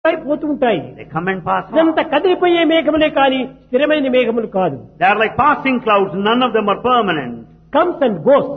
పోతూ ఉంటాయి They come and pass on. ఇదంతా కదిలిపోయే మేఘములే కానీ స్థిరమైన మేఘములు కాదు They are like passing clouds. None of them are permanent. Comes and goes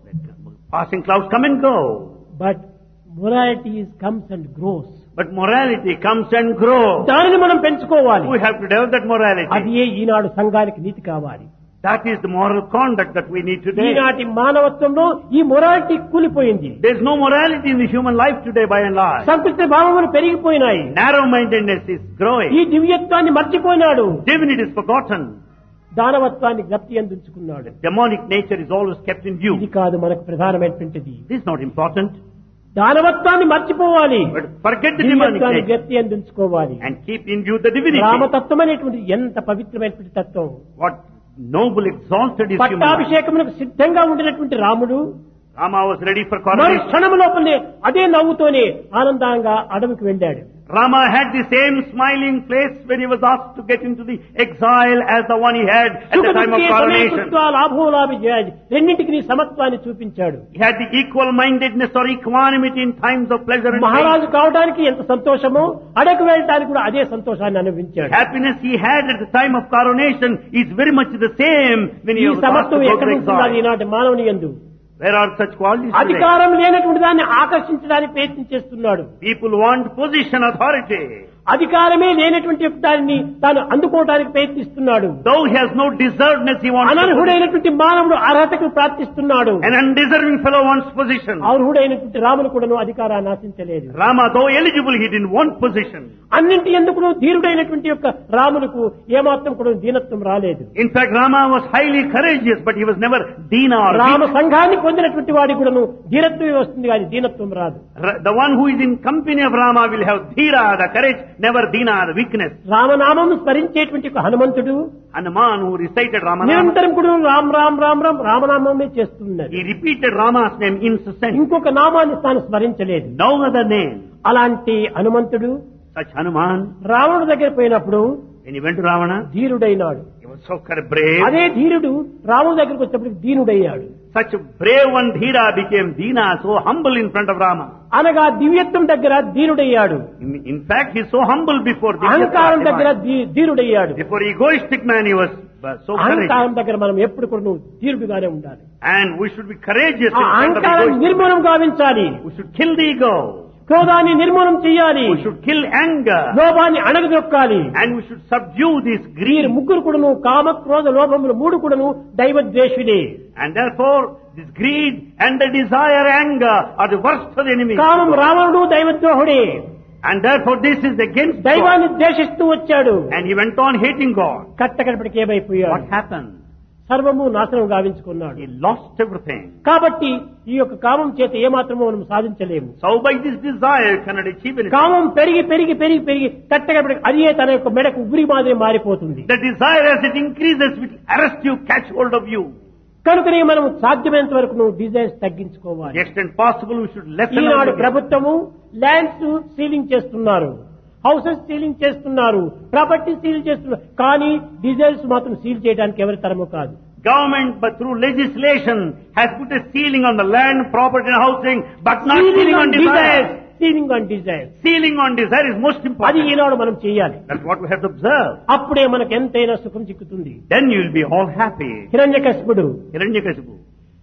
Passing clouds come and go. But morality comes and grows But morality comes and grows. దానిని మనం పెంచుకోవాలి We have to develop that అది morality. ఏ ఈనాడు సంఘానికి నీతి కావాలి That is the moral conduct that we need today. ఈనాటి మానవత్వంలో ఈ morality కూలిపోయింది There is no morality in the human life today by and large. సంకుచిత భావములు పెరిగిపోయినాయి Narrow-mindedness is growing. ఈ దివ్యత్వాన్ని మర్చిపోయినాడు Divinity is forgotten. దానవత్వాన్ని గప్తి అందించుకున్నాడు Demonic nature is always kept in ఇది view. కాదు మనకు ప్రధానమైనటువంటిది This is not important. దానవత్వాన్ని మర్చిపోవాలి But forget the demonic దివ్యత్వాన్ని nature గప్తి అందించుకోవాలి and keep in view the divinity. రామతత్వం అనేటువంటి ఎంత పవిత్రమైనటువంటి తత్వం What noble, exalted is human life. పట్టాభిషేకములకు సిద్ధంగా ఉండినటువంటి రాముడు Rama was ready for మరు coronation. క్షణం లోపలనే అదే నవ్వుతోనే ఆనందంగా అడవికి వెళ్ళాడు Rama had the same smiling face when he was asked to get into the exile as the one he had at the time of సుఖదుఖే coronation. సమయకృత్వా లాభోలాభి జయాజి. రెండింటికి నీ సమత్వాన్ని చూపించాడు He had the equal mindedness or equanimity in times of pleasure and pain. మహారాజు కావడానికి ఎంత సంతోషమో అడకు వెళ్ళడానికి కూడా అదే సంతోషాన్ని అనుభవించాడు Happiness he had at the time of coronation is very much the same when he ఈ was asked to సమత్వం go ఎక్కడ to ఉంటున్నది exile. ఈనాటి మానవుని ఎందు Where are such qualities today? అధికారం లేనటువంటి దాన్ని ఆకర్షించడానికి ప్రయత్నం చేస్తున్నాడు People want position, authority. అధికారమే లేనటువంటి యొక్క దానిని తాను అందుకోవడానికి ప్రయత్నిస్తున్నాడు Though he has no deservedness, he wants position. అనర్హుడైనటువంటి మానవుడు అర్హతకు ప్రార్థిస్తున్నాడు An undeserving fellow wants position. అర్హుడైనటువంటి రాముడు కూడాను అధికారాన్ని ఆశించలేదు Rama, though eligible, he didn't want position. అన్నింటి ఎందుకు ధీరుడైనటువంటి యొక్క రాములకు ఏమాత్రం కూడా దీనత్వం రాలేదు In fact, Rama was highly courageous, but he was never Dina or Rama weak. సంఘాన్ని పొందినటువంటి వాడి కూడాను ధీరత్వమే వస్తుంది కానీ దీనత్వం రాదు Ra- The one who is in company of Rama will have Dhira, the courage, never Dina, the weakness. రామనామం స్మరించేటువంటి ఒక హనుమంతుడు Hanuman, who recited Ramanama, నిరంతరం కూడా రామ్ రామ్ రామ్ రామ్ రామనామమే చేస్తున్నారు he repeated Rama's name incessantly. ఇంకొక నామాన్ని తాను స్మరించలేదు No other name. అలాంటి హనుమంతుడు Such Hanuman, రావణుడి దగ్గర పోయినప్పుడు when he went to Ravana, ధీరుడైనాడు he was so cour- brave. అదే ధీరుడు రాముడి దగ్గరికి వచ్చినప్పుడు దీనుడయ్యాడు Such a brave one, Dhira, became Dina, so humble in front of Rama. అనగా దివ్యత్వం దగ్గర ధీరుడయ్యాడు In, in fact, he's so humble before the అహంకారం దగ్గర ధీ- ధీరుడయ్యాడు Before egoistic man, he was uh, so courageous. అహంకారం దగ్గర మనం ఎప్పుడు కూడా నువ్వు ధీరుడుగానే ఉండాలి And we should be courageous ఆ in front of అహంకారాన్ని egoistic. నిర్మూలం గావించాలి We should kill the ego. క్రోధాన్ని నిర్మూలం చేయాలి We should kill anger. లోభాన్ని అణగదొక్కాలి And we should subdue this వీరు greed. ముగ్గురు కూడాను కామ క్రోధ లోభములు మూడు కూడాను దైవ ద్వేషుడే And therefore, this greed and the desire anger are the worst of the enemy. కామం రావణుడు దైవద్రోహుడే And therefore, this is against God. దైవాన్ని ద్వేషిస్తూ వచ్చాడు And he went on hating God. కట్టకడపటికి ఏమైపోయాడు What happened? సర్వము నాశనం గావించుకున్నాడు He lost everything. కాబట్టి ఈ యొక్క కామం చేత ఏమాత్రమో మనం సాధించలేము So by this desire, you cannot achieve anything. కామం పెరిగి పెరిగి పెరిగి పెరిగి కట్టకడపటికి అదే తన యొక్క మెడకు ఉబిరి మాదిరి మారిపోతుంది The desire as it increases will arrest you, catch hold of you. కనుకనే మనం సాధ్యమైనంత వరకు నువ్వు డిజైన్స్ To తగ్గించుకోవాలి the extent possible, we should lessen our ఈనాడు desire. ప్రభుత్వము ల్యాండ్స్ సీలింగ్ చేస్తున్నారు హౌసెస్ సీలింగ్ చేస్తున్నారు ప్రాపర్టీ సీల్ చేస్తున్నారు కానీ డీజైల్స్ మాత్రం సీల్ చేయడానికి ఎవరి తరము కాదు Government, but through legislation, has put a ceiling on the land, property and housing, but not ceiling on desire. Ceiling on desire Ceiling on desire is most అది important. ఈనాడు మనం చేయాలి That's what we have to observe. అప్పుడే మనకు ఎంతైనా సుఖం చిక్కుతుంది Then you will be all happy. హిరణ్యకశిపుడు Hiranyakasipu.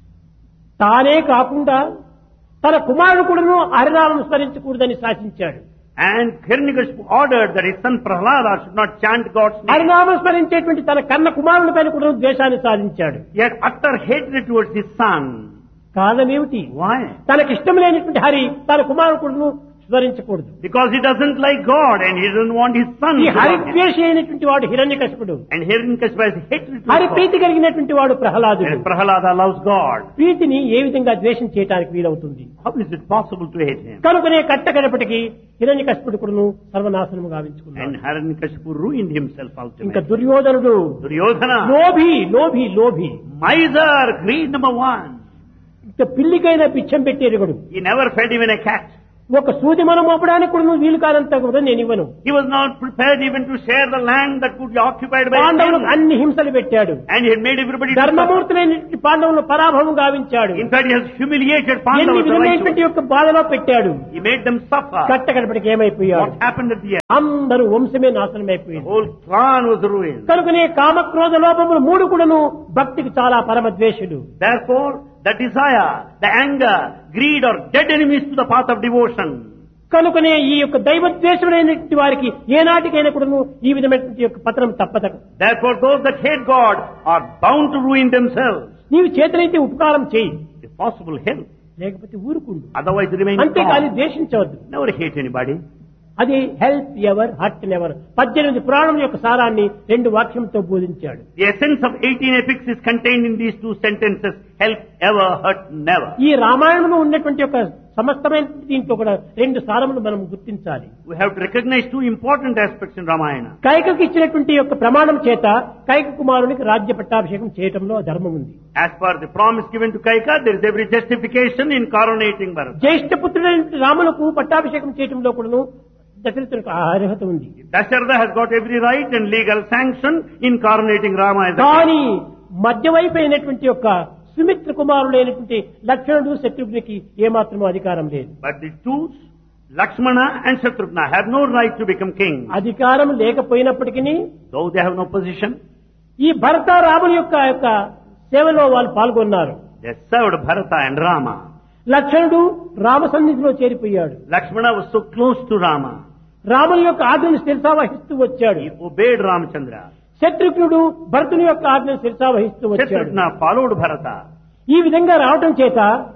తానే కాకుండా తన కుమారుడు కూడాను హరినామం స్మరించకూడదని శాసించాడు And Hiranyakasipu ordered that his son Prahlada should not chant God's name. హరినామం స్మరించేటువంటి తన కన్న కుమారుడి పైన కూడా ద్వేషాన్ని సాధించాడు He had utter hatred towards his son. కారణమేమిటి Why? తనకిష్టం లేనటువంటి హరి తన కుమారుడు స్మరించకూడదు Because he doesn't like God and he doesn't want his son ఈ to హరి love him. ద్వేషి అయినటువంటి వాడు హిరణ్యకశిపుడు And Hiranyakasipu has hatred Hari towards God. ప్రీతి కలిగినటువంటి వాడు ప్రహ్లాదుడు And Prahlada loves God. ప్రీతిని ఏ విధంగా ద్వేషం చేయడానికి వీలవుతుంది How is it possible to hate him? కనుకనే కట్టకడపటికి హిరణ్యకశిపుడు కూడాను సర్వనాశనము And గావించుకున్నాడు Hiranyakasipu ruined himself ఇంకా ultimately. దుర్యోధనుడు Duryodhana, లోభి లోభి లోభి miser, greed number one. ఇంకా పిల్లికైనా పిచ్చం పెట్టేరుగుడు He never fed even a cat. ఒక సూది మనం మోపడానికి కూడా నువ్వు వీలు కానంత కూడా నేను ఇవ్వను He was not prepared even to share the land that could be occupied by పాండవులకు him. అన్ని హింసలు పెట్టాడు And he had made everybody to suffer. ధర్మమూర్తులైన పాండవులను పరాభవం గావించాడు In fact, he has humiliated ఎన్ని Pandavas. the విధమైనటువంటి righteous. యొక్క బాధలో పెట్టాడు He made them suffer. కట్టకడపటికి ఏమైపోయాడు What happened at the end? అందరూ వంశమే నాశనం The అయిపోయింది whole clan was ruined. కనుకనే కామక్రోధ లోపములు మూడు కూడాను భక్తికి చాలా పరమద్వేషులు Therefore, the desire, the anger, greed are dead enemies to the path of devotion. కనుకనే ఈ యొక్క దైవద్వేషములైనటువంటి వారికి ఏనాటికైనా కూడాను ఈ విధమైనటువంటి యొక్క పతనం తప్పదు Therefore, those that hate God are bound to ruin themselves. నీవు చేతనైతే ఉపకారం చేయి If possible, help. లేకపోతే ఊరుకుండు Otherwise, remain అంతేకాని calm. ద్వేషించవద్దు Never hate anybody. అది హెల్ప్ ఎవర్ హర్ట్ నెవర్ పద్దెనిమిది పురాణం యొక్క సారాన్ని రెండు వాక్యంతో బోధించాడు The essence of 18 epics is contained in these two sentences. Help ever, hurt never. ఈ రామాయణంలో ఉన్నటువంటి ఒక సమస్తమైన దీంట్లో కూడా రెండు సారములు మనం గుర్తించాలి We have to recognize two important aspects in Ramayana. కైకకు ఇచ్చినటువంటి యొక్క ప్రమాణం చేత కైక కుమారునికి రాజ్య పట్టాభిషేకం చేయటంలో ధర్మం ఉంది As per the promise given to Kaika, there is every justification in coronating Bharata. జ్యేష్ఠ పుత్రుడైన రాములకు పట్టాభిషేకం చేయటంలో కూడాను దశరథునికి ఆ అర్హత ఉంది Dasharatha has got every right and legal sanction in coronating Rama as a king. కానీ మధ్యవైపు అయినటువంటి యొక్క సుమిత్ర కుమారుడైనటువంటి లక్ష్మణుడు శత్రుఘ్నికి ఏమాత్రమూ అధికారం లేదు But the two, Lakshmana and Shatrughna, have no right to become king. అధికారం లేకపోయినప్పటికీ Though they have no position, ఈ భరత రాముని యొక్క యొక్క సేవలో వాళ్ళు పాల్గొన్నారు they served Bharata and Rama. లక్ష్మణుడు రామ సన్నిధిలో చేరిపోయాడు Lakshmana was so close to Rama. రాముని యొక్క ఆజ్ఞను శిరసావహిస్తూ వచ్చాడు He obeyed Ramachandra. శత్రుఘ్నుడు భరతుని యొక్క ఆజ్ఞను శిరసావహిస్తూ వచ్చాడు Shatrughna followed Bharata. ఈ విధంగా రావటం చేత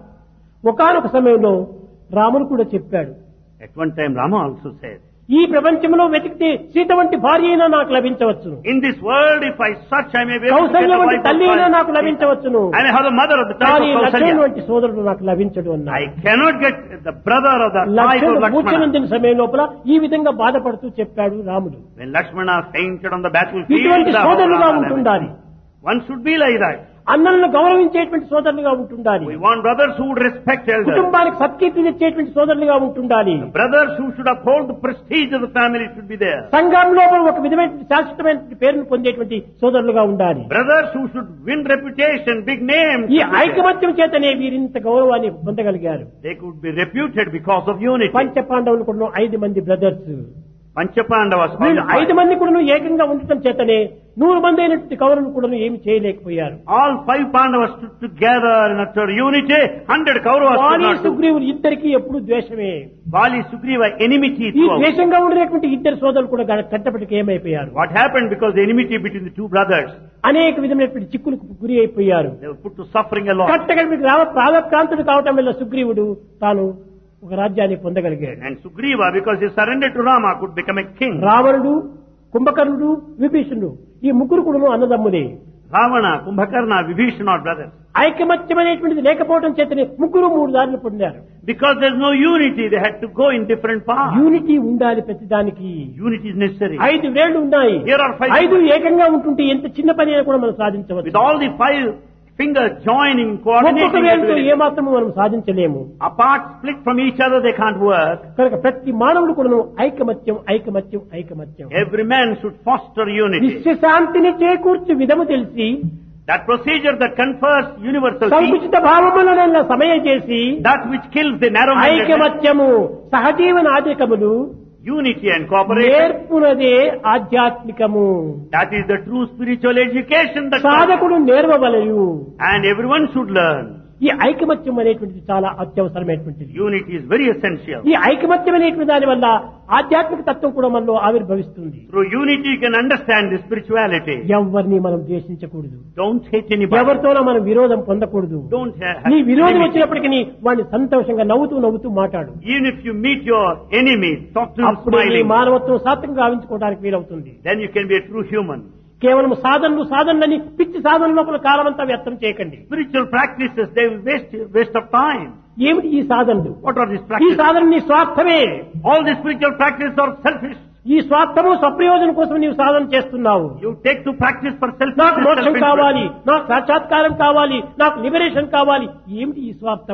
ఒకానొక సమయంలో రాముడు కూడా చెప్పాడు At one time Rama also said, ఈ ప్రపంచంలో వెతికితే సీత వంటి భార్య అయినా నాకు లభించవచ్చును In this world, if I search, I may be able to get Kaushalya a వంటి wife of తల్లి అయినా mine. నాకు లభించవచ్చును I may have the mother of the type కానీ of లక్ష్మణుడు Kausalya. వంటి సోదరుడు నాకు లభించడు I అన్నాడు cannot get the brother of the type of లక్ష్మణుడు Lakshmana. మూర్ఛనందిన సమయం లోపల ఈ విధంగా బాధపడుతూ చెప్పాడు రాముడు When Lakshmana fainted on the battlefield, ఇటువంటి the సోదరులుగా Rama ఉంటుండాలి one should be like that. అన్నలను గౌరవించేటువంటి సోదరులుగా ఉంటుండాలి We want brothers who would respect elders. కుటుంబానికి సత్కీర్తి తెచ్చేటువంటి సోదరులుగా ఉంటుండాలి Brothers who should uphold the prestige of the family should be there. సంఘంలో ఒక విధమైన శాశ్వతమైన పేరును పొందేటువంటి సోదరులుగా ఉండాలి Brothers who should win reputation, big name. ఈ should be there. ఐకమత్యం చేతనే వీరింత గౌరవాన్ని పొందగలిగారు They could be reputed because of unity. పంచ పాండవులు కూడా ఐదు మంది బ్రదర్స్ Panchapandavas. వీళ్ళు ఐదు మంది కూడా ఏకంగా ఉండటం చేతనే నూరు మంది అయినటువంటి కౌరవులు కూడా ఏమి చేయలేకపోయారు All five Pandavas stood together in utter unity. Hundred Kauravas could వాలి not do. సుగ్రీవులు ఇద్దరికి ఎప్పుడు ద్వేషమే Vali Sugriva enmity ఈ throughout. ద్వేషంగా ఉండేటువంటి ఇద్దరు సోదరులు కూడా కట్టపటికి ఏమైపోయారు What happened because the enmity between the two brothers? అనేక విధమైనటువంటి చిక్కులకు గురి అయిపోయారు They were put to suffering a lot. కట్టగడికి Rama ప్రాగప్రాంతుడు కావటం వల్ల సుగ్రీవుడు తాను ఒక రాజ్యాన్ని పొందగలిగాడు And Sugriva, because he surrendered to Rama, could become a king. రావణుడు కుంభకర్ణుడు విభీషణుడు ఈ ముగ్గురు కూడా అన్నదమ్ములే Ravana, Kumbhakarna, Vibhishana are brothers. ఐకమత్యం అనేటువంటిది లేకపోవడం చేతనే ముగ్గురు మూడు దారులు పొందారు Because there's no unity, they had to go in different paths. Unity ఉండాలి ప్రతిదానికి Unity is necessary. ఐదు వేళ్లు ఉన్నాయి Here are five. ఐదు ఏకంగా ఉంటుంటే ఎంత చిన్న పని అయినా కూడా మనం With సాధించవచ్చు all the five fingers joining, ఒక్కొక్క coordinating, వేలుతో it will- ఏమాత్రము మనం సాధించలేము apart, split from each other, they can't work. కనుక ప్రతి మానవుడు కూడా ఐకమత్యం ఐకమత్యం ఐకమత్యం Every man should foster unity. విశ్వశాంతిని చేకూర్చి విధము తెలిసి That procedure that confers universal peace, సంకుచిత భావములను సమయం చేసి that which kills the narrow ఐకమత్యము సహజీవనాధికములు unity and cooperation, నేర్పునదే ఆధ్యాత్మికము that is the true spiritual education that సాధకుడు నేర్వవలయు and everyone should learn. ఈ ఐకమత్యం అనేటువంటిది చాలా అత్యవసరమైనటువంటిది Unity is very essential. ఈ ఐకమత్యం అనేటువంటి దాని వల్ల ఆధ్యాత్మిక తత్వం కూడా మనలో ఆవిర్భవిస్తుంది Through unity you can understand the spirituality. ఎవరిని మనం ద్వేషించకూడదు Don't hate anybody. ఎవరితోనో మనం విరోధం పొందకూడదు Don't ha- నీ have విరోధం enmity. వచ్చినప్పటికీ వాడిని సంతోషంగా నవ్వుతూ నవ్వుతూ మాట్లాడు Even if you meet your enemy, talk to him అప్పుడు నీ smiling. మానవత్వం సాత్వికంగా గావించుకోవడానికి వీలవుతుంది Then you can be a true human. కేవలం సాధనలు సాధనలని పిచ్చి సాధన లోపల కాలమంతా వ్యర్థం చేయకండి Spiritual practices, they waste, waste of time. ఏమిటి ఈ సాధనలు What are these ఈ practices? సాధన నీ స్వార్థమే All these spiritual practices are selfish. ఈ స్వార్థము స్వప్రయోజనం కోసం నీవు సాధన చేస్తున్నావు You take to practice for self నాకు మోక్షం కావాలి నాకు సాక్షాత్కారం కావాలి నాకు లిబరేషన్ కావాలి ఏమిటి ఈ స్వార్థము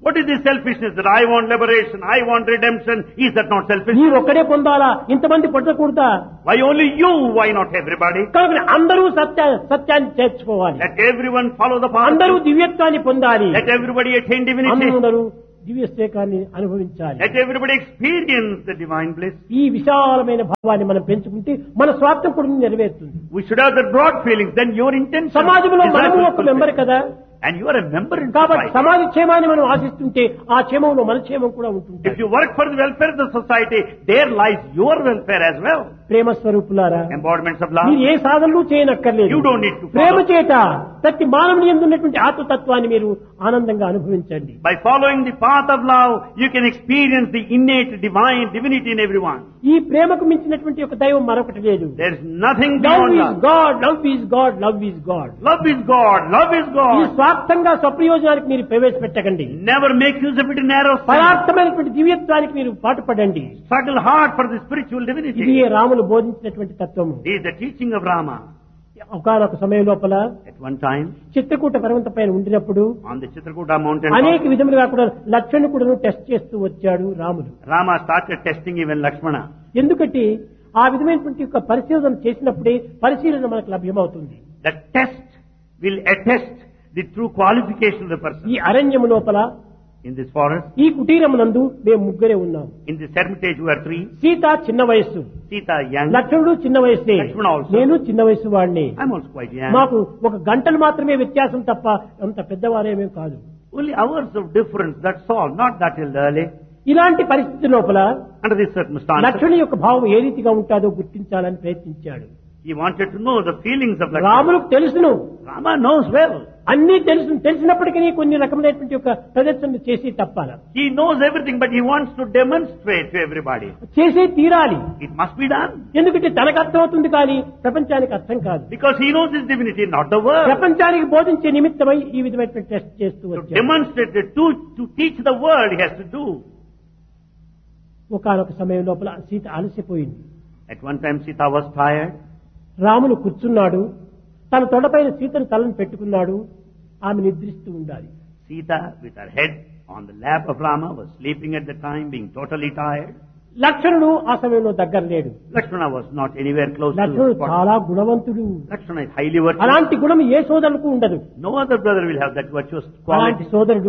What is this selfishness that I want liberation, I want redemption? Is that not selfish? నీవు ఒక్కడే పొందాలా ఇంతమంది పొందకూడదా Why only you? Why not everybody? కనుక అందరూ సత్య సత్యాన్ని చేర్చుకోవాలి Let everyone follow the path. అందరూ దివ్యత్వాన్ని పొందాలి Let everybody attain divinity. అందరూ దివ్యశేఖాన్ని అనుభవించాలి Let everybody experience the divine bliss. ఈ విశాలమైన భావాన్ని మనం పెంచుకుంటే మన స్వార్థం కూడా నెరవేరుతుంది We should have the broad feelings. Then your intention. సమాజంలో desire మనము will ఒక fulfill. మెంబర్ కదా And you are a member in కాబట్టి society. సమాజ క్షేమాన్ని మనం ఆశిస్తుంటే ఆ క్షేమంలో మన క్షేమం కూడా ఉంటుంది If you work for the welfare of the society, there lies your welfare as well. ప్రేమ స్వరూపులారా Embodiments of love. మీరు ఏ సాధనలు చేయనక్కర్లేదు You don't need to follow. ప్రేమ చేత ప్రతి మానవుని ఎందున్నటువంటి ఆత్మతత్వాన్ని మీరు ఆనందంగా అనుభవించండి By following the path of love, you can experience the innate divine divinity in everyone. ఈ ప్రేమకు మించినటువంటి ఒక దైవం మరొకటి లేదు There is nothing love beyond is love. God love is God love is God Love is God. Love is ఈ God. స్వార్థంగా స్వప్రయోజనానికి మీరు ప్రవేశపెట్టకండి Never make use of it in narrow sense. పరార్థమైనటువంటి దివ్యత్వానికి మీరు పాటుపడండి Struggle hard for the spiritual ఇది divinity. Ramulu బోధించినటువంటి తత్వము This is the teaching of Rama. ఒకనొక సమయం లోపల At one time, Chitrakoot పర్వతం పైన ఉండినప్పుడు on the Chitrakuta mountain అనేక top, విధములుగా కూడా లక్షణుకుడును టెస్ట్ చేస్తూ వచ్చాడు రాముడు Rama started testing even Lakshmana. ఎందుకంటే ఆ విధమైనటువంటి యొక్క పరిశోధన చేసినప్పుడే పరిశీలన మనకు లభ్యమవుతుంది The test will attest the true qualification of the ఈ person. అరణ్యము లోపల In this forest, ఈ కుటీరమునందు మేము ముగ్గురే ఉన్నాం in this hermitage, we are three. Sita చిన్న వయస్సు Sita young. లక్ష్మణుడు చిన్న వయస్సే లక్ష్మణ also. నేను చిన్న వయసు వాడిని I'm also quite young. మాకు ఒక గంటలు మాత్రమే వ్యత్యాసం తప్ప అంత పెద్దవారేమేం కాదు Only hours of difference, that's all, not that elderly. ఇలాంటి పరిస్థితి లోపల Under these circumstances, లక్ష్మణుని యొక్క భావం ఏ రీతిగా ఉంటుందో గుర్తించాలని ప్రయత్నించాడు he wanted to know the feelings of Lakshmana. రాములకు తెలుసును Rama knows well. అన్ని తెలుసు తెలిసినప్పటికీ కొన్ని రకమైనటువంటి యొక్క ప్రదర్శనలు చేసి తప్పాల He knows everything, but he wants to demonstrate to everybody. చేసే తీరాలి It must be done. ఎందుకంటే తనకు అర్థమవుతుంది కానీ ప్రపంచానికి అర్థం కాదు Because he knows his divinity, not the world. ప్రపంచానికి బోధించే నిమిత్తమై ఈ విధమైనటువంటి టెస్ట్ చేస్తూ To వచ్చాడు demonstrate, it, to, to teach the world, he has to do. ఒకనొక సమయం లోపల Sita అలసిపోయింది At one time, Sita was tired. Ramulu కూర్చున్నాడు తన తొడపైన సీతను తలను పెట్టుకున్నాడు ఆమె నిద్రిస్తూ ఉండాలి Sita, with her head on the lap of Rama, was sleeping at the time, being totally tired. లక్ష్మణుడు ఆ సమయంలో దగ్గర లేడు Lakshmana was not anywhere close to లక్ష్మణుడు the spot. చాలా గుణవంతుడు Lakshmana is highly virtuous. అలాంటి గుణం ఏ సోదరులకు ఉండదు No other brother will have that virtuous అలాంటి quality. సోదరుడు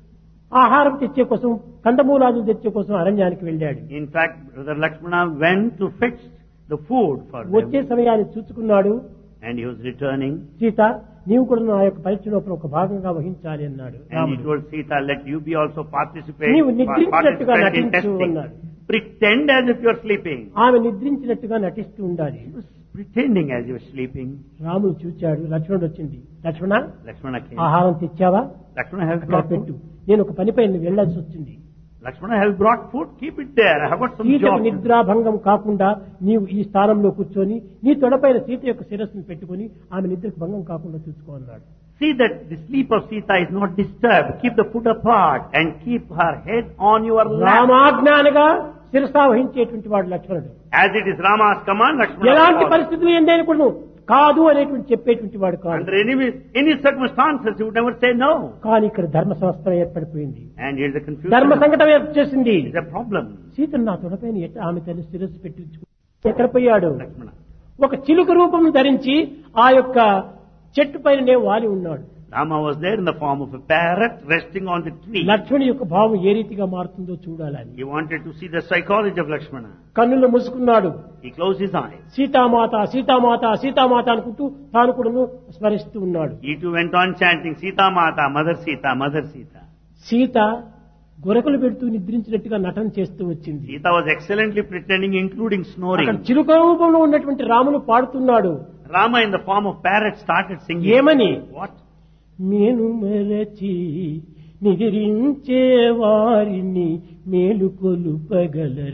ఆహారం తెచ్చే కోసం కందమూలాలు తెచ్చే కోసం అరణ్యానికి వెళ్ళాడు In fact, brother Lakshmana went to fetch the food for వచ్చే them. సమయాన్ని చూసుకున్నాడు And he was returning. Sita నీవు కూడా నా యొక్క పరీక్ష లోపల ఒక భాగంగా వహించాలి అన్నాడు And he రాముడు told Sita, let you be also participate, నీవు నిద్రించినట్టుగా participate in నటించు testing. అన్నాడు. Pretend as if you are sleeping. ఆమె నిద్రించినట్టుగా నటిస్తూ ఉండాలి He was pretending as you were sleeping. రాముడు చూచాడు లక్ష్మణుడు వచ్చింది లక్ష్మణ Lakshmana came. ఆహారం తెచ్చావా Lakshmana has అక్కడ brought పెట్టు food. నేను ఒక పనిపై వెళ్ళాల్సి వచ్చింది Lakshmana has brought food. Keep it there. I have got some సీతకు job. to do. నిద్రాభంగం కాకుండా నీవు ఈ స్థానంలో కూర్చొని నీ తొడపైన సీత యొక్క శిరస్సును పెట్టుకుని ఆమె నిద్రకు భంగం కాకుండా చూసుకో అన్నాడు See that the sleep of Sita is not disturbed. Keep the foot apart and keep her head on your lap. రామాజ్ఞానగా శిరసా వహించేటువంటి వాడు లక్ష్మణుడు As it is Rama's command, Lakshmana ఎలాంటి follows. పరిస్థితులు ఏందైనా కూడా నువ్వు కాదు అనేటువంటి చెప్పేటువంటి వాడు కాదు Under any, any circumstances, he would never say no. కానీ ఇక్కడ ధర్మ సంస్థ ఏర్పడిపోయింది And here's the confusion. ధర్మ సంకటం వచ్చేసింది It's a problem. సీతను నా తొడపైన ఎట్ట ఆమె తల్లి శిరస్సు పెట్టి ఎక్కడ పోయాడు Lakshmana. ఒక చిలుక రూపం ధరించి ఆ యొక్క చెట్టు పైననే వాలి ఉన్నాడు Rama was there in the form of a parrot resting on the tree. Lakshmani యొక్క భావం ఏ రీతిగా మారుతుందో చూడాలని He wanted to see the psychology of Lakshmana. కన్నులు మూసుకున్నాడు He closed his eyes. సీతామాత సీతామాత సీతామాత అనుకుంటూ తాను కూడా స్మరిస్తూ ఉన్నాడు He too went on chanting Sita Mata, Mother Sita, Mother Sita. Sita గొరకలు పెడుతూ నిద్రించినట్టుగా నటన చేస్తూ వచ్చింది Sita was excellently pretending, including అక్కడ snoring. చిలుక రూపంలో ఉన్నటువంటి Ramulu పాడుతున్నాడు Rama in the form of parrot started singing. ఏమని What? మేను మరచి నిద్రించే వారిని మేలుకొలుపగలరు